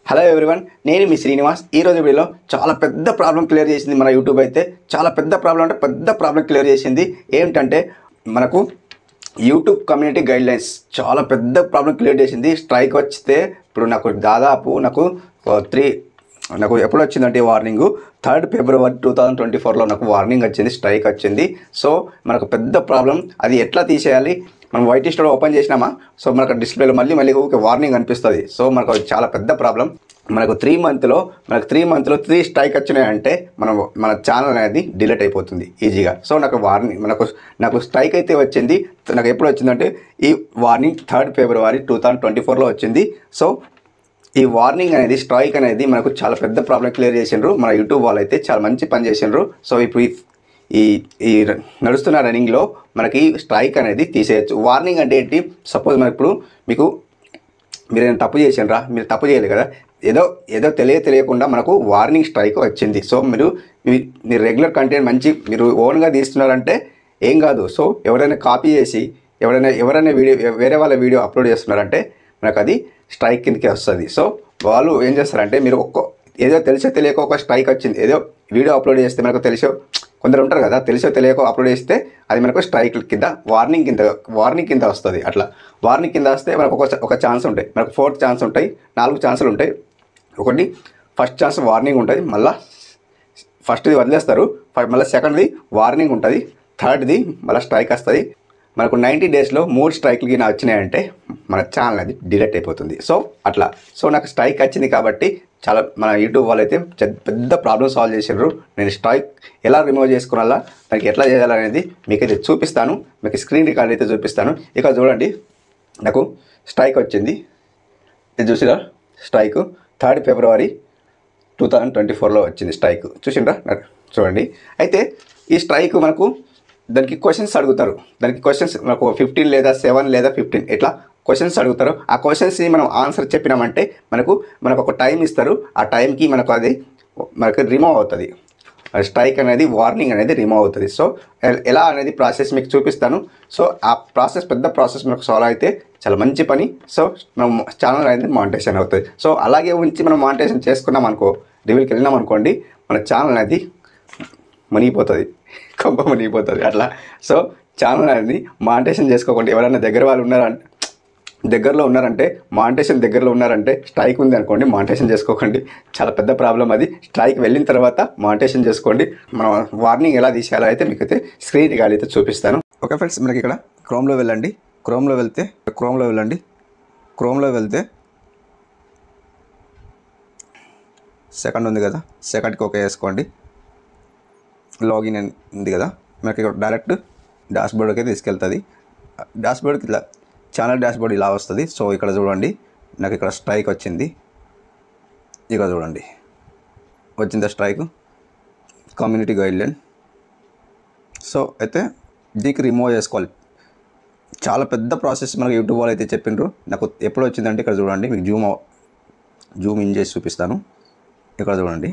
hello everyone నేను మీ శ్రీనివాస్ ఈ రోజు వీడియోలో చాలా పెద్ద ప్రాబ్లం క్లియర్ చేసింది మన యూట్యూబ్ అయితే చాలా పెద్ద ప్రాబ్లం అంటే పెద్ద ప్రాబ్లం క్లియర్ చేసింది ఏమిటంటే మనకు యూట్యూబ్ కమ్యూనిటీ గైడ్ లైన్స్ చాలా పెద్ద ప్రాబ్లం క్లియర్ చేసింది స్ట్రైక్ వస్తే ఇప్పుడు నాకు దాదాపు నాకు త్రీ నాకు ఎప్పుడు వచ్చిందంటే warning third February two thousand twenty ఫోర్లో నాకు వార్నింగ్ వచ్చింది స్ట్రైక్ వచ్చింది సో మనకు పెద్ద ప్రాబ్లం అది ఎట్లా తీసేయాలి మనం వైట్ స్టోర్ ఓపెన్ చేసినామా సో మనకు డిస్ప్లేలో మళ్ళీ మళ్ళీ ఊరికే వార్నింగ్ అనిపిస్తుంది సో మనకు అది చాలా పెద్ద ప్రాబ్లం మనకు త్రీ మంత్లో మనకు త్రీ మంత్లో త్రీ స్ట్రైక్ వచ్చినాయంటే మనం మన ఛానల్ అనేది డిలీట్ అయిపోతుంది ఈజీగా సో నాకు వార్నింగ్ మనకు నాకు స్ట్రైక్ అయితే వచ్చింది నాకు ఎప్పుడు వచ్చిందంటే ఈ warning third February two thousand twenty ఫోర్లో వచ్చింది సో ఈ వార్నింగ్ అనేది స్ట్రైక్ అనేది మనకు చాలా పెద్ద ప్రాబ్లం క్లియర్ చేసిండ్రు మన యూట్యూబ్ వాళ్ళు అయితే చాలా మంచి పని చేసిండ్రు సో ఇప్పుడు ఈ- ఈ ఈ ర- నడుస్తున్న రన్నింగ్లో మనకి స్ట్రైక్ అనేది తీసేయచ్చు వార్నింగ్ అంటే ఏంటి సపోజ్ మనకి ఇప్పుడు మీకు మీరు ఏదైనా తప్పు చేసిండ్రా మీరు తప్పు చేయలేదు కదా ఏదో ఏదో తెలియ తెలియకుండా మనకు వార్నింగ్ స్ట్రైక్ వచ్చింది సో మీరు మీ- మీరు రెగ్యులర్ కంటెంట్ మంచి మీరు ఓన్గా తీస్తున్నారంటే ఏం కాదు సో ఎవరైనా కాపీ చేసి ఎవరైనా ఎవరైనా వీడియో వేరే వాళ్ళ వీడియో అప్లోడ్ చేస్తున్నారంటే మనకు అది స్ట్రైక్ కిందకి వస్తుంది సో వాళ్ళు ఏం చేస్తారంటే మీరు ఒక్క ఏదో తెలిసో తెలియక ఒక స్ట్రైక్ వచ్చింది ఏదో వీడియో అప్లోడ్ చేస్తే మనకు తెలిసో కొందరు ఉంటారు కదా తెలిసో తెలియక అప్లోడ్ చేస్తే అది మనకు స్ట్రైక్ కింద వార్నింగ్ కింద వార్నింగ్ కింద వస్తుంది అట్లా వార్నింగ్ కింద వస్తే మనకు ఒక ఒక ఛాన్స్ ఉంటాయి మనకు ఫోర్త్ ఛాన్స్ ఉంటాయి నాలుగు ఛాన్సులు ఉంటాయి ఒకటి ఫస్ట్ ఛాన్స్ వార్నింగ్ ఉంటుంది మళ్ళీ ఫస్ట్ది వదిలేస్తారు ఫ- మళ్ళీ సెకండ్ది వార్నింగ్ ఉంటుంది థర్డ్ది మళ్ళీ స్ట్రైక్ వస్తుంది మనకు నైంటీ డేస్లో మూడు స్ట్రైక్లు గిన వచ్చినాయంటే మన ఛానల్ అది డిలీట్ అయిపోతుంది సో అట్లా సో నాకు స్ట్రైక్ వచ్చింది కాబట్టి చాలా మన యూట్యూబ్ వాళ్ళు అయితే చె- పెద్ద ప్రాబ్లమ్ సాల్వ్ చేసారు నేను స్ట్రైక్ ఎలా రిమూవ్ చేసుకోవాలా దానికి ఎట్లా చేయాలనేది మీకైతే చూపిస్తాను మీకు స్క్రీన్ రికార్డ్ అయితే చూపిస్తాను ఇక చూడండి నాకు స్ట్రైక్ వచ్చింది ఇది చూసిరా strike third February two thousand twenty ఫోర్లో వచ్చింది స్ట్రైక్ చూసిండ్రా నాకు చూడండి అయితే ఈ స్ట్రైక్ మనకు దానికి క్వశ్చన్స్ అడుగుతారు దానికి క్వశ్చన్స్ మనకు ఫిఫ్టీన్ లేదా సెవెన్ లేదా ఫిఫ్టీన్ ఇట్లా క్వశ్చన్స్ అడుగుతారు ఆ క్వశ్చన్స్ని మనం ఆన్సర్ చెప్పినామంటే మనకు మనకు ఒక టైం ఇస్తారు ఆ టైంకి మనకు అది మనకు రిమూవ్ అవుతుంది స్ట్రైక్ అనేది వార్నింగ్ అనేది రిమూవ్ అవుతుంది సో ఎ- ఎలా అనేది ప్రాసెస్ మీకు చూపిస్తాను సో ఆ ప్రాసెస్ పెద్ద ప్రాసెస్ మనకు సాల్వ్ అయితే చాలా మంచి పని సో మనం ఛానల్ అనేది మానిటేషన్ అవుతుంది సో అలాగే ఉంచి మనం మానిటేషన్ చేసుకున్నాం అనుకో రివ్యూకి వెళ్ళినాం అనుకోండి మన ఛానల్ అనేది మునిగిపోతుంది కొంప మునిగిపోతుంది అట్లా సో ఛానల్ అనేది మానిటేషన్ చేసుకోకుండా ఎవరైనా దగ్గర వాళ్ళు ఉన్నారంటే దగ్గరలో ఉన్నారంటే మానిటేషన్ దగ్గరలో ఉన్నారంటే స్ట్రైక్ ఉంది అనుకోండి మానిటేషన్ చేసుకోకండి చాలా పెద్ద ప్రాబ్లం అది స్ట్రైక్ వెళ్ళిన తర్వాత మానిటేషన్ చేసుకోండి మనం వార్నింగ్ ఎలా తీసేయాలో అయితే మీకు అయితే స్క్రీన్ రికార్డ్ అయితే చూపిస్తాను ఓకే ఫ్రెండ్స్ మనకి ఇక్కడ క్రోమ్లో వెళ్ళండి క్రోమ్లో వెళ్తే క్రోమ్లో వెళ్ళండి క్రోమ్లో వెళ్తే సెకండ్ ఉంది కదా సెకండ్కి ఓకే వేసుకోండి లాగిన్ అని ఉంది కదా మనకి ఇక్కడ డైరెక్ట్ డాష్బోర్డ్కి తీసుకెళ్తుంది డాష్బోర్డ్కి ఇట్లా ఛానల్ డాష్బోర్డ్ ఇలా వస్తుంది సో ఇక్కడ చూడండి నాకు ఇక్కడ స్ట్రైక్ వచ్చింది ఇక్కడ చూడండి వచ్చిందా స్ట్రైక్ కమ్యూనిటీ గైడ్లైన్ సో అయితే దీనికి రిమూవ్ చేసుకోవాలి చాలా పెద్ద ప్రాసెస్ మనకు యూట్యూబ్ వాళ్ళు అయితే చెప్పిండ్రు నాకు ఎప్పుడు వచ్చిందంటే ఇక్కడ చూడండి మీకు జూమ్ జూమ్ ఇన్ చేసి చూపిస్తాను ఇక్కడ చూడండి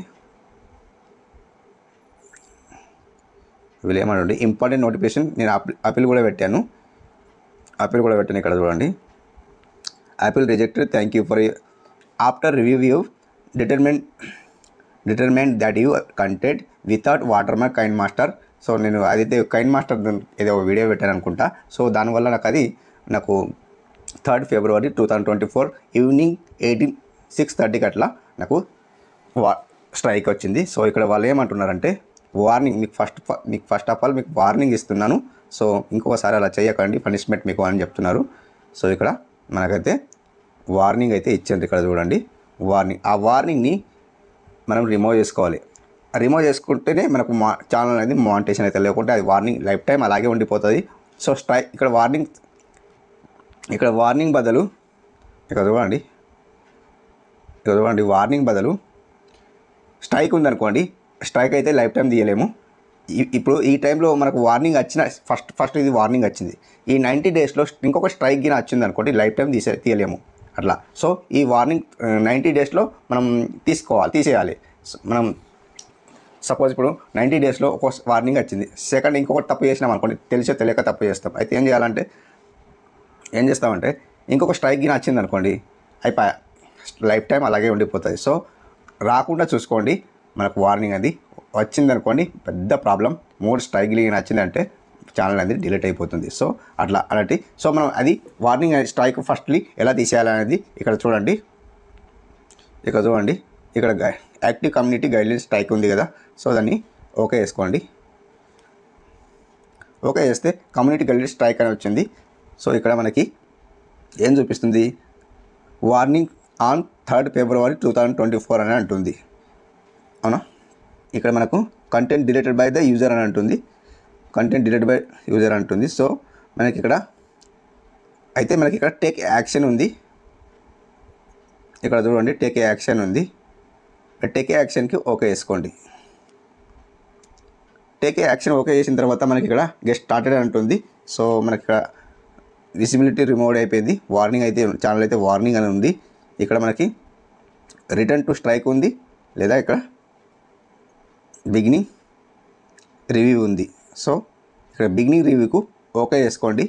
వీళ్ళు ఏమనండి ఇంపార్టెంట్ నోటిఫికేషన్ నేను ఆపిల్ ఆపిల్ కూడా పెట్టాను ఆపిల్ కూడా పెట్టాను ఇక్కడ చూడండి appeal rejected thank you for after review you determined determined that you content without water mark kind master so నేను అదైతే కైండ్ మాస్టర్ ఏదో వీడియో పెట్టాను అనుకుంటా సో దానివల్ల నాకు అది నాకు third February two thousand twenty four evening eighteen six థర్టీకి అట్లా నాకు వా స్ట్రైక్ వచ్చింది సో ఇక్కడ వాళ్ళు ఏమంటున్నారంటే వార్నింగ్ మీకు ఫస్ట్ మీకు ఫస్ట్ ఆఫ్ ఆల్ మీకు వార్నింగ్ ఇస్తున్నాను సో ఇంకొకసారి అలా చేయకండి పనిష్మెంట్ మీకు అని చెప్తున్నారు సో ఇక్కడ మనకైతే వార్నింగ్ అయితే ఇచ్చారు ఇక్కడ చూడండి వార్నింగ్ ఆ వార్నింగ్ని మనం రిమూవ్ చేసుకోవాలి రిమూవ్ చేసుకుంటేనే మనకు మా ఛానల్ అనేది మానిటేషన్ అయితే లేకుంటే అది వార్నింగ్ లైఫ్ టైం అలాగే ఉండిపోతుంది సో స్ట్రైక్ ఇక్కడ వార్నింగ్ ఇక్కడ వార్నింగ్ బదులు ఇక్కడ చూడండి ఇక్కడ చూడండి వార్నింగ్ బదులు స్ట్రైక్ ఉందనుకోండి స్ట్రైక్ అయితే లైఫ్ టైం తీయలేము ఈ- ఇప్పుడు ఈ టైంలో మనకు వార్నింగ్ వచ్చిన ఫస్ట్ ఫస్ట్ ఇది వార్నింగ్ వచ్చింది ఈ నైంటీ డేస్లో ఇంకొక స్ట్రైక్ గిన వచ్చింది అనుకోండి లైఫ్ టైం తీసే తీయలేము అట్లా సో ఈ వార్నింగ్ నైంటీ డేస్లో మనం తీసుకోవాలి తీసేయాలి సో మనం సపోజ్ ఇప్పుడు నైంటీ డేస్లో ఒక వార్నింగ్ వచ్చింది సెకండ్ ఇంకొకటి తప్పు చేసినాం అనుకోండి తెలిసో తెలియక తప్పు చేస్తాం అయితే ఏం చేయాలంటే ఏం చేస్తామంటే ఇంకొక స్ట్రైక్ గిన వచ్చింది అనుకోండి అయిపోయా లైఫ్ టైం అలాగే ఉండిపోతుంది సో రాకుండా చూసుకోండి మనకు వార్నింగ్ అది వచ్చిందనుకోండి పెద్ద ప్రాబ్లం మూడు స్ట్రైక్లింగ్ నచ్చిందంటే ఛానల్ అనేది డిలీట్ అయిపోతుంది సో అట్లా అలాంటి సో మనం అది వార్నింగ్ స్ట్రైక్ ఫస్ట్లీ ఎలా తీసేయాలనేది ఇక్కడ చూడండి ఇక్కడ చూడండి ఇక్కడ గై- యాక్టివ్ కమ్యూనిటీ గైడ్లైన్స్ స్ట్రైక్ ఉంది కదా సో దాన్ని ఓకే వేసుకోండి ఓకే చేస్తే కమ్యూనిటీ గైడ్లైన్స్ స్ట్రైక్ అని వచ్చింది సో ఇక్కడ మనకి ఏం చూపిస్తుంది warning on third February two thousand twenty four అని అంటుంది అవునా ఇక్కడ మనకు content deleted by the user అని అంటుంది కంటెంట్ డిలీటెడ్ బై యూజర్ అంటుంది సో మనకి ఇక్కడ అయితే మనకి ఇక్కడ టేక్ యాక్షన్ ఉంది ఇక్కడ చూడండి టేక్ యాక్షన్ ఉంది టేక్ యాక్షన్కి ఓకే వేసుకోండి టేక్ యాక్షన్ ఓకే చేసిన తర్వాత మనకి ఇక్కడ గెస్ట్ స్టార్టెడ్ అని ఉంటుంది సో మనకి ఇక్కడ విజిబిలిటీ రిమూవ్ అయిపోయింది వార్నింగ్ అయితే ఛానల్ అయితే వార్నింగ్ అని ఉంది ఇక్కడ మనకి రిటర్న్ టు స్ట్రైక్ ఉంది లేదా ఇక్కడ బిగినింగ్ రివ్యూ ఉంది సో ఇక్కడ బిగినింగ్ రివ్యూకు ఓకే చేసుకోండి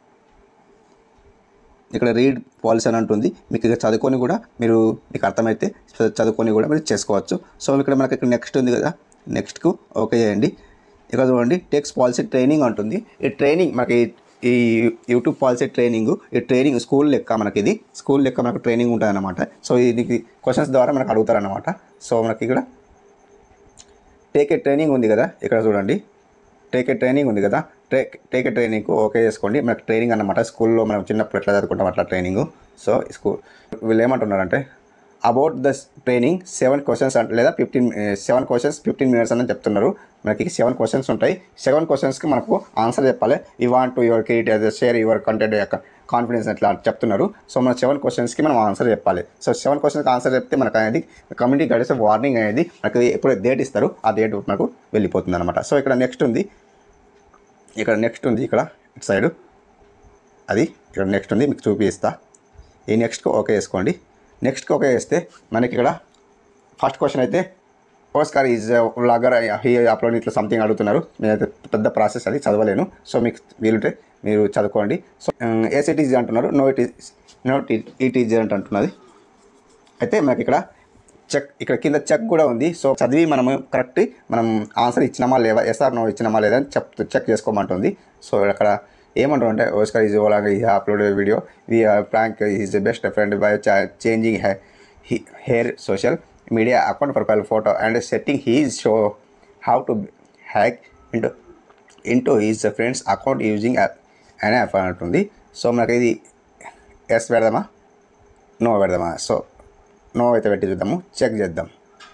ఇక్కడ రీడ్ పాలసీ అని అంటుంది మీకు ఇక్కడ చదువుకొని కూడా మీరు మీకు అర్థమైతే చ- చదువుకొని కూడా మీరు చేసుకోవచ్చు సో ఇక్కడ మనకి ఇక్కడ నెక్స్ట్ ఉంది కదా నెక్స్ట్కు ఓకే చేయండి ఇక్కడ చూడండి టెక్స్ పాలసీ ట్రైనింగ్ అంటుంది ఈ ట్రైనింగ్ మనకి ఈ యూట్యూబ్ పాలసీ ట్రైనింగ్ ఈ ట్రైనింగ్ స్కూల్ లెక్క మనకి ఇది స్కూల్ లెక్క మనకు ట్రైనింగ్ ఉంటుంది అనమాట సో ఇది క్వశ్చన్స్ ద్వారా మనకు అడుగుతారనమాట సో మనకి ఇక్కడ టేక్ ఏ ట్రైనింగ్ ఉంది కదా ఇక్కడ చూడండి టేక్ ఏ ట్రైనింగ్ ఉంది కదా take take a training okay చేసుకోండి మనకు ట్రైనింగ్ అన్నమాట స్కూల్లో మనం చిన్నప్పుడు ఎట్లా చదువుకుంటాం అట్లా ట్రైనింగ్ సో స్కూల్ వీళ్ళు ఏమంటున్నారంటే about the training seven questions అంటే లేదా fifteen seven questions fifteen minutes అని చెప్తున్నారు మనకి సెవెన్ క్వశ్చన్స్ ఉంటాయి సెవెన్ క్వశ్చన్స్కి మనకు ఆన్సర్ చెప్పాలి ఈ want to your create share your content యొక్క కాన్ఫిడెన్స్ అట్లా చెప్తున్నారు సో మన సెవెన్ క్వశ్చన్స్కి మనం ఆన్సర్ చెప్పాలి సో సెవెన్ క్వశ్చన్స్కి ఆన్సర్ చెప్తే మనకు అనేది కమ్యూనిటీ గైడెన్స్ వార్నింగ్ అనేది మనకు ఎప్పుడు డేట్ ఇస్తారు ఆ డేట్ మనకు వెళ్ళిపోతుంది అనమాట సో ఇక్కడ నెక్స్ట్ ఉంది ఇక్కడ నెక్స్ట్ ఉంది ఇక్కడ ఇటు సైడు అది ఇక్కడ నెక్స్ట్ ఉంది మీకు చూపిస్తా ఈ నెక్స్ట్కి ఓకే వేసుకోండి నెక్స్ట్కి ఓకే వేస్తే మనకి ఇక్కడ ఫస్ట్ క్వశ్చన్ అయితే Oscar is vlogger he upload ఇట్లా సంథింగ్ అడుగుతున్నారు నేనైతే పెద్ద ప్రాసెస్ అది చదవలేను సో మీకు వీలుంటే మీరు చదువుకోండి సో ఎస్ ఇట్ ఈజ్ అంటున్నారు no it is no it is అంటే అంటున్నది అయితే మనకి ఇక్కడ చెక్ ఇక్కడ కింద చెక్ కూడా ఉంది సో చదివి మనము కరెక్ట్ మనం ఆన్సర్ ఇచ్చినామా లేదా ఎస్ఆర్ నో ఇచ్చినామా లేదా అని చెప్ చెక్ చేసుకోమంటుంది సో అక్కడ ఏమంటారు అంటే ఓస్కర్ ఈజ్ ఓలాగా ఈ upload video we prank is best friend by changing hair social media account profile photo and setting his show how to hack into into his friend's account using app అనే app అంటుంది so మనకి ఇది yes పెడదామా no పెడదామా so no అయితే పెట్టి చూద్దాము check చేద్దాం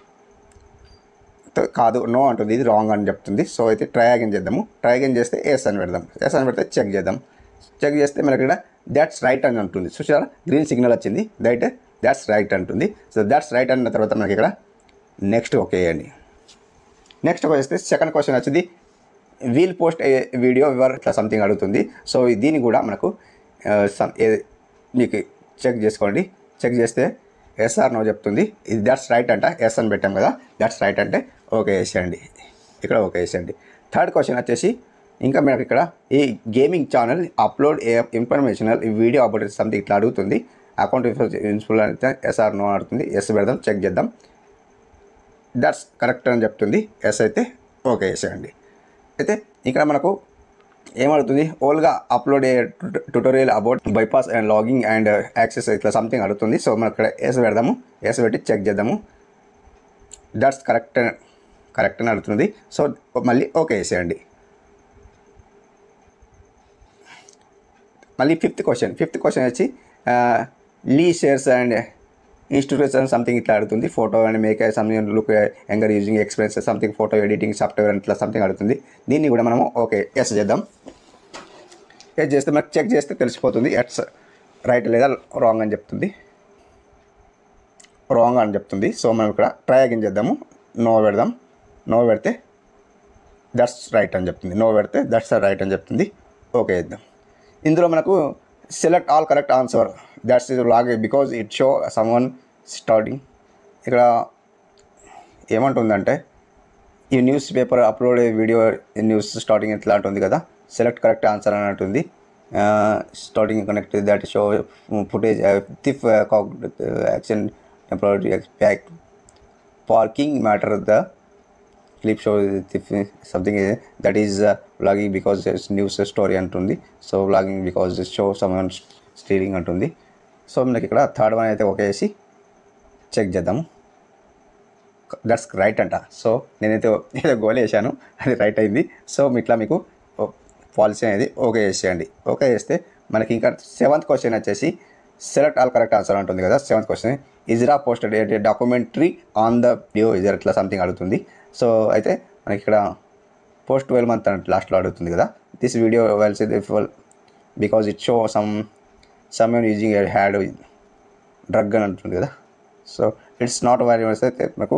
త- కాదు నో అంటుంది ఇది రాంగ్ అని చెప్తుంది సో అయితే ట్రై అగైన్ చేద్దాము ట్రై అగైన్ చేస్తే ఎస్ అని పెడదాం ఎస్ అని పెడితే చెక్ చేద్దాం చెక్ చేస్తే మనకి ఇక్కడ దాట్స్ రైట్ అని అంటుంది చూసారా గ్రీన్ సిగ్నల్ వచ్చింది దట్ దాట్స్ రైట్ అంటుంది సో దాట్స్ రైట్ అన్న తర్వాత మనకి ఇక్కడ నెక్స్ట్ ఓకే అండి నెక్స్ట్ వచ్చేస్తే సెకండ్ క్వశ్చన్ వచ్చింది will post a video viewer ఇట్లా సంథింగ్ అడుగుతుంది సో దీన్ని కూడా మనకు ఆ, some- ఏ- మీకు చెక్ చేసుకోండి చెక్ చేస్తే ఎస్ఆర్ నో చెప్తుంది ఇది దట్స్ రైట్ అంట ఎస్ అని పెట్టాం కదా దట్స్ రైట్ అంటే ఓకే వేసేయండి ఇక్కడ ఓకే వేసేయండి థర్డ్ క్వశ్చన్ వచ్చేసి ఇంకా మనకి ఇక్కడ ఈ gaming channel upload a informational ఈ వీడియో అబౌట్ సంథింగ్ ఇట్లా అడుగుతుంది అకౌంట్ ఇన్ఫుల్ అయితే ఎస్ఆర్ నో అడుగుతుంది ఎస్ పెడదాం చెక్ చేద్దాం దట్స్ కరెక్ట్ అని చెప్తుంది ఎస్ అయితే ఓకే వేసేయండి అయితే ఇక్కడ మనకు ఏమడుతుంది Olga upload a tutorial about bypass and logging and access ఇట్లా సంథింగ్ అడుగుతుంది సో మనం ఇక్కడ ఎస్ పెడదాము ఎస్ పెట్టి చెక్ చేద్దాము దట్స్ కరెక్ట్ కరెక్ట్ అని అడుగుతుంది సో మళ్ళీ ఓకే వేసేయండి మళ్ళీ ఫిఫ్త్ క్వశ్చన్ ఫిఫ్త్ క్వశ్చన్ వచ్చి Lee shares and institution something ఇట్లా అడుగుతుంది photo and make something look younger using experience something photo editing software ఇట్లా సంథింగ్ అడుగుతుంది దీన్ని కూడా మనము ఓకే ఎస్ చేద్దాం ఎస్ చేస్తే మనకు చెక్ చేస్తే తెలిసిపోతుంది ఎట్స్ రైట్ లేదా రాంగ్ అని చెప్తుంది రాంగ్ అని చెప్తుంది సో మనం ఇక్కడ ట్రై అగైన్ చేద్దాము నో పెడదాం నో పెడితే దట్స్ రైట్ అని చెప్తుంది నో పెడితే దట్స్ రైట్ అని చెప్తుంది ఓకే చేద్దాం ఇందులో మనకు select all correct answer that's is log because it show someone starting ఇక్కడ ఏమంటుందంటే ఈ news paper upload video news starting ఇట్లా అంటుంది కదా సెలెక్ట్ కరెక్ట్ ఆన్సర్ అని అంటుంది starting connected that show footage uh, thief uh, cog- uh, action temporary back parking matter the clip shows if something is that is uh, vlogging because it's news story అంటుంది so vlogging because it show someone stealing అంటుంది so మనకి ఇక్కడ third one అయితే ఒకేసి check చేద్దాము that's right అంట so నేనైతే ఏదో గోల్ వేసాను అది రైట్ అయింది సో ఇట్లా మీకు పాలసీ అనేది ఓకే చేసేయండి ఓకే చేస్తే మనకి ఇంకా సెవెంత్ క్వశ్చన్ వచ్చేసి సెలెక్ట్ ఆల్ కరెక్ట్ ఆన్సర్ ఉంటుంది కదా seventh question Ezra posted a documentary on the video ఇజర్ ఇట్లా సంథింగ్ అడుగుతుంది సో అయితే మనకి ఇక్కడ పోస్ట్ ట్వెల్వ్ మంత్ అంటే లాస్ట్లో అడుగుతుంది కదా this video wells because it show some some using had drug అని అంటుంది కదా సో ఇట్స్ నాట్ వైరస్ అయితే మనకు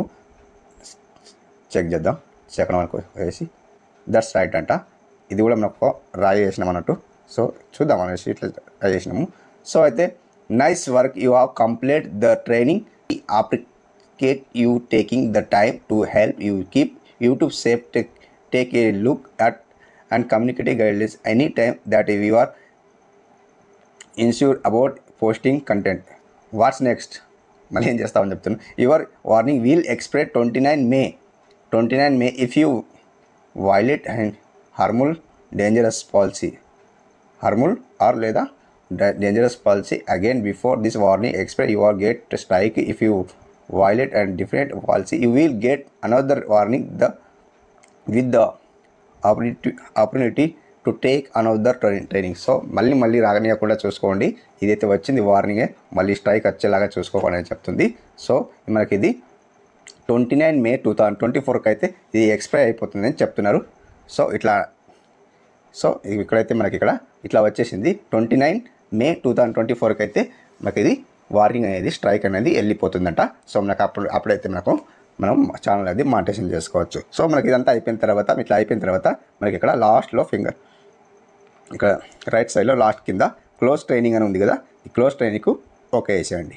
చెక్ చేద్దాం సెకండ్ వరకు వేసి దట్స్ రైట్ అంట ఇది కూడా మనకు రాయి చేసినాం అన్నట్టు సో చూద్దాం అనేసి ఇట్లా రాయి చేసినాము సో అయితే nice work you have complete the training appreciate you taking the time to help you keep YouTube safe take take a look at and communicative guidelines any time that you are insure about posting content what's next మళ్ళీ ఏం చేస్తామని చెప్తున్నాను your warning will expired twenty nine May twenty nine May if you violate and harmful dangerous policy harmful or లేదా dangerous policy again before this warning expired you or get strike if you violate and different policy you will get another warning the with the opportunity opportunity to take another training so మళ్ళీ మళ్ళీ రాగనీయకుండా చూసుకోండి ఇదైతే వచ్చింది వార్నింగే మళ్ళీ strike వచ్చేలాగా చూసుకోకండి అని చెప్తుంది so మనకి ఇది twenty nine May two thousand twenty ఫోర్కి అయితే ఇది ఎక్స్పైర్ అయిపోతుంది అని చెప్తున్నారు సో ఇట్లా సో ఇక్కడైతే మనకి ఇక్కడ ఇట్లా వచ్చేసింది twenty nine May two thousand twenty ఫోర్కి అయితే మనకి ఇది వార్నింగ్ అనేది స్ట్రైక్ అనేది వెళ్ళిపోతుందంట సో మనకు అప్పుడు అప్పుడైతే మనకు మనం ఛానల్ అనేది మానిటేషన్ చేసుకోవచ్చు సో మనకి ఇదంతా అయిపోయిన తర్వాత ఇట్లా అయిపోయిన తర్వాత మనకి ఇక్కడ లాస్ట్లో ఫింగర్ ఇక్కడ రైట్ సైడ్లో లాస్ట్ కింద క్లోజ్ ట్రైనింగ్ అని ఉంది కదా ఈ క్లోజ్ ట్రైనింగ్కు ఓకే వేసేయండి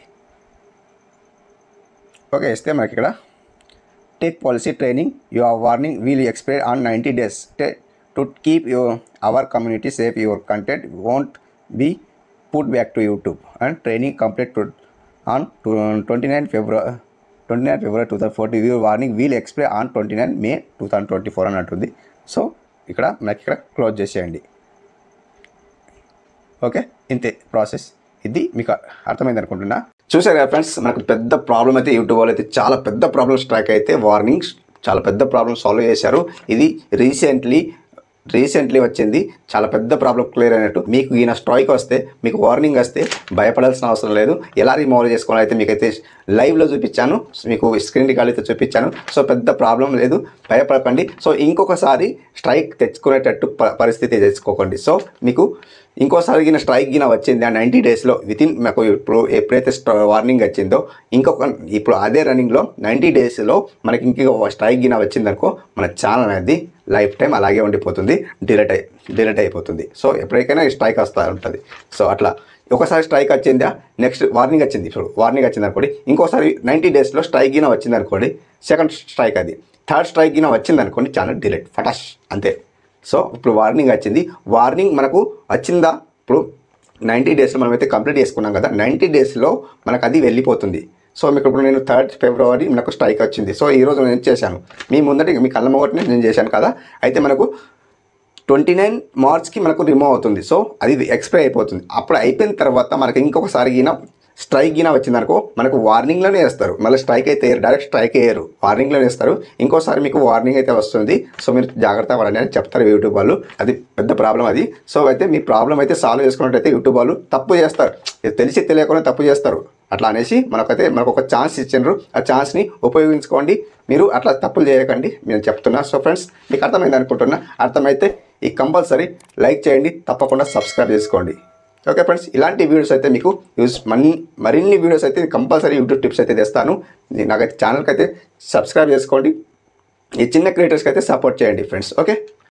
ఓకే వేస్తే మనకి ఇక్కడ take policy training your warning will expire on ninety days to keep your our community safe your content won't be put back to YouTube and training complete to on twenty nine February twenty nine February two thousand forty your warning will expire on twenty nine May two thousand twenty four అని అంటుంది so ఇక్కడ మనకి ఇక్కడ close చేసేయండి okay ఇంతే process ఇది మీకు అర్థమైంది అనుకుంటున్నా చూసారు కదా ఫ్రెండ్స్ మనకు పెద్ద ప్రాబ్లం అయితే యూట్యూబ్ వాళ్ళు అయితే చాలా పెద్ద ప్రాబ్లం స్ట్రైక్ అయితే వార్నింగ్స్ చాలా పెద్ద ప్రాబ్లం సాల్వ్ చేశారు ఇది రీసెంట్లీ రీసెంట్లీ వచ్చింది చాలా పెద్ద ప్రాబ్లం క్లియర్ అయినట్టు మీకు ఈయన స్ట్రైక్ వస్తే మీకు వార్నింగ్ వస్తే భయపడాల్సిన అవసరం లేదు ఎలా రిమూవ్ చేసుకోవాలో అయితే మీకైతే లైవ్లో చూపించాను మీకు స్క్రీన్ రికార్డ్ అయితే చూపించాను సో పెద్ద ప్రాబ్లం లేదు భయపడకండి సో ఇంకొకసారి స్ట్రైక్ తెచ్చుకునేటట్టు ప- పరిస్థితి తెచ్చుకోకండి సో మీకు ఇంకోసారి గిన స్ట్రైక్ గిన వచ్చింది ఆ నైంటీ డేస్లో వితిన్ మాకు ఇప్పుడు ఎప్పుడైతే వార్నింగ్ వచ్చిందో ఇంకొక ఇప్పుడు అదే రన్నింగ్లో నైంటీ డేస్లో మనకి ఇంకొక స్ట్రైక్ గిన వచ్చిందనుకో మన ఛానల్ అనేది లైఫ్ టైం అలాగే ఉండిపోతుంది డిలీట్ అయి డిలీట్ అయిపోతుంది సో ఎప్పటికైనా ఈ స్ట్రైక్ వస్తూ ఉంటుంది సో అట్లా ఒకసారి స్ట్రైక్ వచ్చిందా నెక్స్ట్ వార్నింగ్ వచ్చింది ఇప్పుడు వార్నింగ్ వచ్చింది అనుకోండి ఇంకోసారి నైంటీ డేస్లో స్ట్రైక్ గిన వచ్చింది అనుకోండి సెకండ్ స్ట్రైక్ అది థర్డ్ స్ట్రైక్ గిన వచ్చింది అనుకోండి ఛానల్ డిలీట్ ఫటాష్ అంతే సో ఇప్పుడు వార్నింగ్ వచ్చింది వార్నింగ్ మనకు వచ్చిందా ఇప్పుడు నైంటీ డేస్లో మనమైతే కంప్లీట్ చేసుకున్నాం కదా నైంటీ డేస్లో మనకు అది వెళ్ళిపోతుంది సో మీకు ఇప్పుడు నేను థర్డ్ ఫిబ్రవరి మనకు స్ట్రైక్ వచ్చింది సో ఈరోజు నేను చేశాను మీ ముందట మీ కళ్ళ మొగటిని నేను చేశాను కదా అయితే మనకు ట్వంటీ నైన్ మార్చ్కి మనకు రిమూవ్ అవుతుంది సో అది ఎక్స్పైర్ అయిపోతుంది అప్పుడు అయిపోయిన తర్వాత మనకి ఇంకొకసారి గిన స్ట్రైక్ గిన వచ్చిందనుకో మనకు వార్నింగ్లోనే వేస్తారు మళ్ళీ స్ట్రైక్ అయితే వేయరు డైరెక్ట్ స్ట్రైక్ వేయరు వార్నింగ్లోనే వేస్తారు ఇంకోసారి మీకు వార్నింగ్ అయితే వస్తుంది సో మీరు జాగ్రత్త పడండి అని చెప్తారు యూట్యూబ్ వాళ్ళు అది పెద్ద ప్రాబ్లం అది సో అయితే మీ ప్రాబ్లం అయితే సాల్వ్ చేసుకున్నట్టయితే యూట్యూబ్ వాళ్ళు తప్పు చేస్తారు ఇది తెలిసి తెలియకుండా తప్పు చేస్తారు అట్లా అనేసి మనకైతే మనకు ఒక ఛాన్స్ ఇచ్చిండ్రు ఆ ఛాన్స్ని ఉపయోగించుకోండి మీరు అట్లా తప్పులు చేయకండి నేను చెప్తున్నా సో ఫ్రెండ్స్ మీకు అర్థమైంది అనుకుంటున్నా అర్థమైతే ఈ కంపల్సరీ లైక్ చేయండి తప్పకుండా సబ్స్క్రైబ్ చేసుకోండి ఓకే ఫ్రెండ్స్ ఇలాంటి వీడియోస్ అయితే మీకు యూస్ మన్ మరిన్ని వీడియోస్ అయితే కంపల్సరీ యూట్యూబ్ టిప్స్ అయితే తెస్తాను నాకైతే ఛానల్కి అయితే సబ్స్క్రైబ్ చేసుకోండి ఈ చిన్న క్రియేటర్స్కి అయితే సపోర్ట్ చేయండి ఫ్రెండ్స్ ఓకే